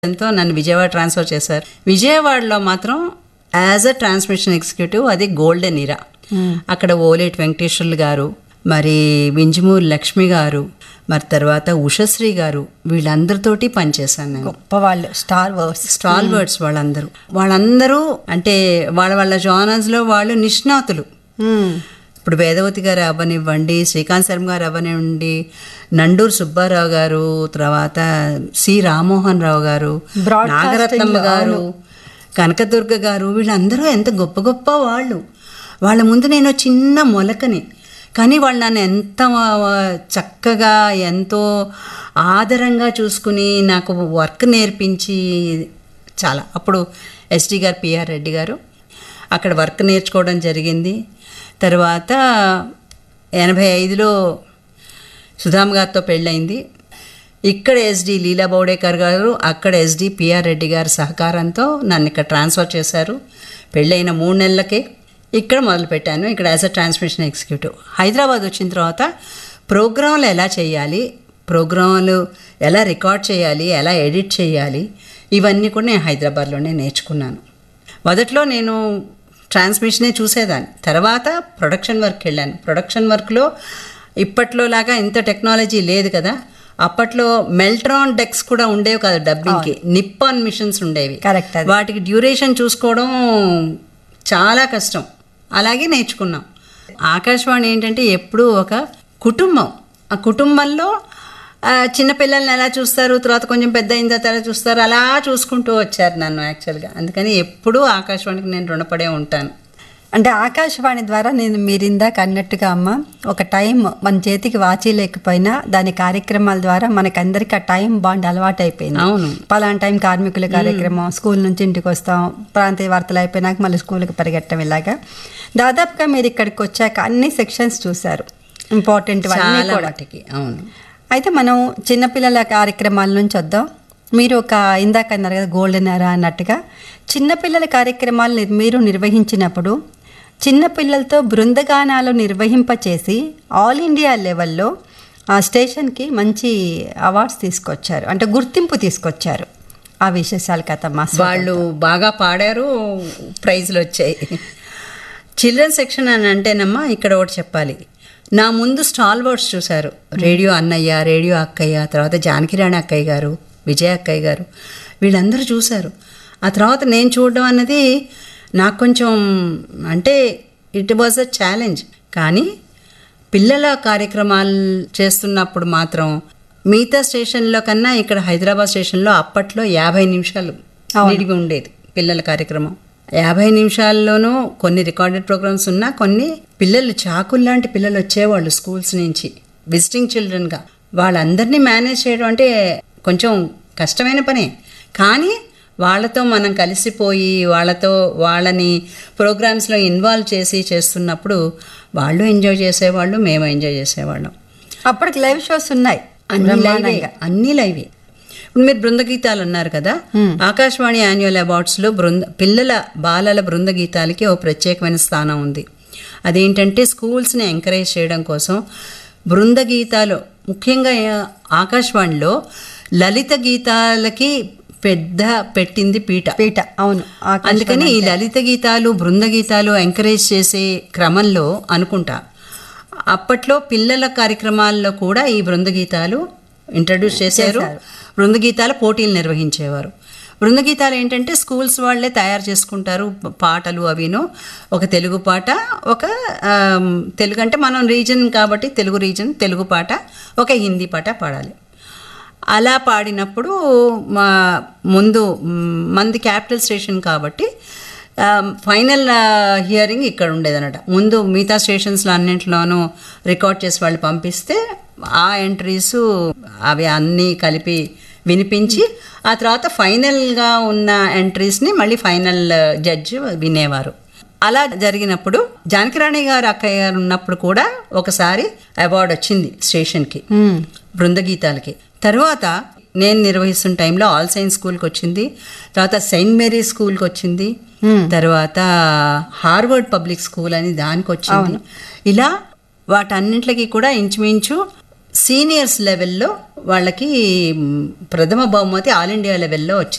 ఎంతో నన్ను విజయవాడ ట్రాన్స్ఫర్ చేశారు విజయవాడలో మాత్రం యాజ్ అ ట్రాన్స్మిషన్ ఎగ్జిక్యూటివ్ అది గోల్డెన్ ఇరా అక్కడ ఓలేటి వెంకటేశ్వర్లు గారు మరి వింజమూరి లక్ష్మి గారు మరి తర్వాత ఉషశ్రీ గారు వీళ్ళందరితోటి పనిచేశాను నేను గొప్ప వాళ్ళు స్టార్ వర్డ్స్ స్టాల్ వర్డ్స్ వాళ్ళందరూ వాళ్ళందరూ అంటే వాళ్ళ వాళ్ళ జానర్స్లో వాళ్ళు నిష్ణాతులు ఇప్పుడు వేదవతి గారు అవ్వనివ్వండి శ్రీకాంత్ శర్మ గారు అవ్వనివ్వండి నండూరు సుబ్బారావు గారు తర్వాత సి రామ్మోహన్ రావు గారు Broadcasting నాగరత్నమ్మ లో, గారు కనకదుర్గ గారు వీళ్ళందరూ ఎంత గొప్ప గొప్ప వాళ్ళు వాళ్ళ ముందు నేను చిన్న మొలకని కానీ వాళ్ళు నన్ను ఎంత చక్కగా ఎంతో ఆదరంగా చూసుకుని నాకు వర్క్ నేర్పించి చాలా అప్పుడు ఎస్డి గారు పిఆర్ రెడ్డి గారు అక్కడ వర్క్ నేర్చుకోవడం జరిగింది తర్వాత ఎనభై ఐదులో సుధామ్ గారితో పెళ్ళయింది ఇక్కడ ఎస్డి లీలా బౌడేకర్ గారు అక్కడ ఎస్డి పిఆర్ రెడ్డి గారి సహకారంతో నన్ను ఇక్కడ ట్రాన్స్ఫర్ చేశారు పెళ్ళైన మూడు నెలలకే ఇక్కడ మొదలుపెట్టాను ఇక్కడ as a transmission executive Hyderabad వచ్చిన తర్వాత ప్రోగ్రాంలు ఎలా చేయాలి ప్రోగ్రాంలు ఎలా రికార్డ్ చేయాలి ఎలా ఎడిట్ చేయాలి ఇవన్నీ కూడా నేను హైదరాబాద్లోనే నేర్చుకున్నాను మొదట్లో నేను ట్రాన్స్మిషనే చూసేదాన్ని తర్వాత ప్రొడక్షన్ వర్క్ వెళ్ళాను ప్రొడక్షన్ వర్క్లో ఇప్పట్లో లాగా ఇంత టెక్నాలజీ లేదు కదా అప్పట్లో మెల్ట్రాన్ డెక్స్ కూడా ఉండేవి కదా డబ్బింగ్కి నిప్పాన్ మిషన్స్ ఉండేవి Correct అది. వాటికి డ్యూరేషన్ చూసుకోవడం చాలా కష్టం అలాగే నేర్చుకున్నాం ఆకాశవాణి ఏంటంటే ఎప్పుడూ ఒక కుటుంబం ఆ కుటుంబంలో ఆ, చిన్నపిల్లల్ని ఎలా చూస్తారు తర్వాత కొంచెం పెద్ద అయిన తర్వాత ఎలా చూస్తారు అలా చూసుకుంటూ వచ్చారు నన్ను యాక్చువల్గా అందుకని ఎప్పుడూ ఆకాశవాణికి నేను రుణపడే ఉంటాను అంటే ఆకాశవాణి ద్వారా నేను మీరు ఇందాక అన్నట్టుగా అమ్మ ఒక టైం మన చేతికి వాచి లేకపోయినా దాని కార్యక్రమాల ద్వారా మనకందరికి ఆ టైం బాండ్ అలవాటు అయిపోయింది అవును పలానా టైం కార్మికుల కార్యక్రమం స్కూల్ నుంచి ఇంటికి వస్తాం ప్రాంతీయ వార్తలు అయిపోయినాక మళ్ళీ స్కూల్కి పరిగెట్టడం ఇలాగా దాదాపుగా మీరు ఇక్కడికి వచ్చాక అన్ని సెక్షన్స్ చూశారు ఇంపార్టెంట్ అన్నీ చాలా కూడా మటుకి అవును అయితే మనం చిన్నపిల్లల కార్యక్రమాల నుంచి వద్దాం మీరు ఒక ఇందాక అన్నారు కదా గోల్డెన్ ఎరా అన్నట్టుగా చిన్నపిల్లల కార్యక్రమాలు నిర్- మీరు నిర్వహించినప్పుడు చిన్నపిల్లలతో బృందగానాలు నిర్వహింపచేసి ఆల్ ఇండియా లెవెల్లో ఆ స్టేషన్కి మంచి అవార్డ్స్ తీసుకొచ్చారు అంటే గుర్తింపు తీసుకొచ్చారు ఆ విశేషాలు కథమ్మా వాళ్ళు బాగా పాడారు ప్రైజ్లు వచ్చాయి చిల్డ్రన్ సెక్షన్ అని అంటేనమ్మా ఇక్కడ ఒకటి చెప్పాలి నా ముందు స్టాల్ వర్డ్స్ చూశారు రేడియో అన్నయ్య రేడియో అక్కయ్య తర్వాత జానకిరాణి అక్కయ్య గారు విజయ అక్కయ్య గారు వీళ్ళందరూ చూశారు ఆ తర్వాత నేను చూడడం అన్నది నాకు కొంచెం అంటే ఇట్ వాజ్ అ ఛాలెంజ్ కానీ పిల్లల కార్యక్రమాలు చేస్తున్నప్పుడు మాత్రం మిగతా స్టేషన్లో కన్నా ఇక్కడ హైదరాబాద్ స్టేషన్లో అప్పట్లో యాభై నిమిషాలు నిడివి ఉండేది పిల్లల కార్యక్రమం యాభై నిమిషాల్లోనూ కొన్ని రికార్డెడ్ ప్రోగ్రామ్స్ ఉన్నా కొన్ని పిల్లలు చాకుల్లాంటి పిల్లలు వచ్చేవాళ్ళు స్కూల్స్ నుంచి విజిటింగ్ చిల్డ్రన్గా వాళ్ళందరినీ మేనేజ్ చేయడం అంటే కొంచెం కష్టమైన పనే కానీ వాళ్ళతో మనం కలిసిపోయి వాళ్ళతో వాళ్ళని ప్రోగ్రామ్స్లో ఇన్వాల్వ్ చేసి చేస్తున్నప్పుడు వాళ్ళు ఎంజాయ్ చేసేవాళ్ళు మేము ఎంజాయ్ చేసేవాళ్ళం అప్పటికి లైవ్ షోస్ ఉన్నాయి అన్ని లైవే అన్ని లైవే ఇప్పుడు మీరు బృంద గీతాలు అన్నారు కదా ఆకాశవాణి యాన్యువల్ అవార్డ్స్లో బృంద పిల్లల బాలల బృంద గీతాలకి ఓ ప్రత్యేకమైన స్థానం ఉంది అదేంటంటే స్కూల్స్ని ఎంకరేజ్ చేయడం కోసం బృంద గీతాలు ముఖ్యంగా ఆకాశవాణిలో లలిత గీతాలకి పెద్ద పెట్టింది పీట పీట అవును ఆకాశవాణి అందుకని ఈ లలిత గీతాలు బృంద గీతాలు ఎంకరేజ్ చేసే క్రమంలో అనుకుంటా అప్పట్లో పిల్లల కార్యక్రమాల్లో కూడా ఈ బృంద గీతాలు ఇంట్రడ్యూస్ చేశారు బృంద గీతాల పోటీలు నిర్వహించేవారు బృంద గీతాలు ఏంటంటే స్కూల్స్ వాళ్ళే తయారు చేసుకుంటారు ప- పాటలు అవిను ఒక తెలుగు పాట ఒక ఆమ్, తెలుగు అంటే మనం రీజన్ కాబట్టి తెలుగు రీజన్ తెలుగు పాట ఒక హిందీ పాట పాడాలి అలా పాడినప్పుడు మా ముందు మ్, మంది క్యాపిటల్ స్టేషన్ కాబట్టి ఆ, ఫైనల్ ఆ, హియరింగ్ ఇక్కడ ఉండేదన్నమాట ముందు మిగతా స్టేషన్స్లో అన్నింటిలోనూ రికార్డ్ చేసి వాళ్ళు పంపిస్తే ఆ ఎంట్రీస్ అవి అన్నీ కలిపి వినిపించి ఆ తర్వాత ఫైనల్గా ఉన్న ఎంట్రీస్ని మళ్ళీ ఫైనల్ జడ్జి వినేవారు అలా జరిగినప్పుడు జానకిరాణి గారు అక్కయ్య గారు ఉన్నప్పుడు కూడా ఒకసారి అవార్డు వచ్చింది స్టేషన్కి బృందగీతాలకి తర్వాత నేను నిర్వహిస్తున్న టైంలో ఆల్ సైన్స్ స్కూల్కి వచ్చింది తర్వాత సెయింట్ మేరీ స్కూల్కి వచ్చింది తర్వాత హార్వర్డ్ పబ్లిక్ స్కూల్ అని దానికి వచ్చింది ఇలా వాటన్నింటికి కూడా ఇంచుమించు సీనియర్స్ లెవెల్లో వాళ్ళకి మ్, ప్రథమ బహుమతి ఆల్ ఇండియా లెవెల్లో వచ్చింది